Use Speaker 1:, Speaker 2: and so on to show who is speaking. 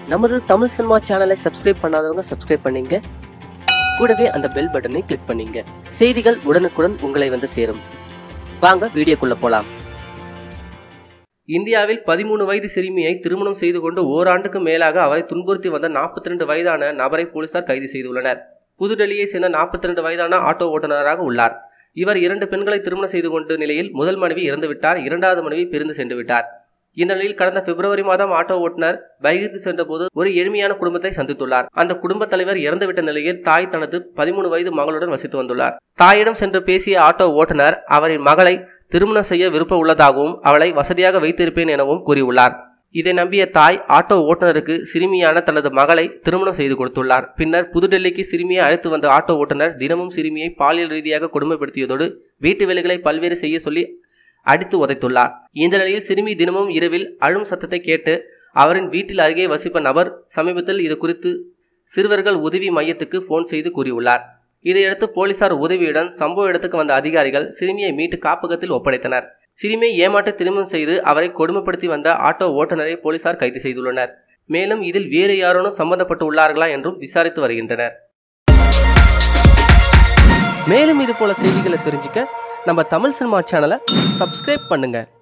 Speaker 1: நமது தமிழ் சினிமா சேனலை சப்ஸ்கிரைப் பண்ணாதவங்க சப்ஸ்கிரைப் பண்ணீங்க கூடவே அந்த பெல் பட்டனை கிளிக் பண்ணீங்க செய்திகள் உடனுக்குடன் உங்களை வந்து சேரும் வாங்க வீடியோக்குள்ள போலாம்
Speaker 2: இந்தியாவில் பதிமூணு வயது சிறுமியை திருமணம் செய்து கொண்டு ஓராண்டுக்கு மேலாக அவரை துன்புறுத்தி வந்த 42 வயதான நபரை போலீசார் கைது செய்துள்ளனர் புதுடெல்லியை சேர்ந்த 42 வயதான ஆட்டோ ஓட்டுநராக உள்ளார் இவர் இரண்டு பெண்களை திருமணம் செய்து கொண்ட நிலையில் முதல் மனைவி இறந்துவிட்டார் இரண்டாவது மனைவி பிரிந்து சென்று விட்டார் இந்த நிலையில் கடந்த பிப்ரவரி மாதம் ஆட்டோ ஓட்டுநர் பைக்கிற்கு சென்றபோது ஒரு எளிமையான குடும்பத்தை சந்தித்துள்ளார் அந்த குடும்ப தலைவர் இறந்துவிட்ட நிலையில் தாய் தனது பதிமூணு வயது மகளுடன் வசித்து வந்துள்ளார் தாயிடம் சென்று பேசிய ஆட்டோ ஓட்டுநர் அவரின் மகளை திருமணம் செய்ய விருப்பம் உள்ளதாகவும் அவளை வசதியாக வைத்திருப்பேன் எனவும் கூறியுள்ளார் இதை நம்பிய தாய் ஆட்டோ ஓட்டுநருக்கு சிறுமியான தனது மகளை திருமணம் செய்து கொடுத்துள்ளார் பின்னர் புதுடெல்லிக்கு சிறுமியை அழைத்து வந்த ஆட்டோ ஓட்டுநர் தினமும் சிறுமியை பாலியல் ரீதியாக கொடுமைப்படுத்தியதோடு வீட்டு வேலைகளை பல்வேறு செய்ய சொல்லி அடித்து உதைத்துள்ளார் இந்த நிலையில் சிறுமி தினமும் இரவில் அழும் சத்தத்தை கேட்டு அவரின் வீட்டில் அருகே வசிப்ப நபர் சமீபத்தில் இது குறித்து சிறுவர்கள் உதவி மையத்துக்கு போன் செய்து கூறியுள்ளார் இதையடுத்து போலீசார் உதவியுடன் சம்பவ இடத்துக்கு வந்த அதிகாரிகள் சிறுமியை மீட்டு காப்பகத்தில் ஒப்படைத்தனர் சிறுமியை ஏமாற்ற திருமணம் செய்து அவரை கொடுமைப்படுத்தி வந்த ஆட்டோ ஓட்டுநரை போலீசார் கைது செய்துள்ளனர் மேலும் இதில் வேறு யாரேனும் சம்பந்தப்பட்டு உள்ளார்களா என்றும் விசாரித்து வருகின்றனர் மேலும் இது போல செய்திகளை தெரிஞ்சுக்க நம்ம தமிழ் சினிமா சேனலை சப்ஸ்கிரைப் பண்ணுங்க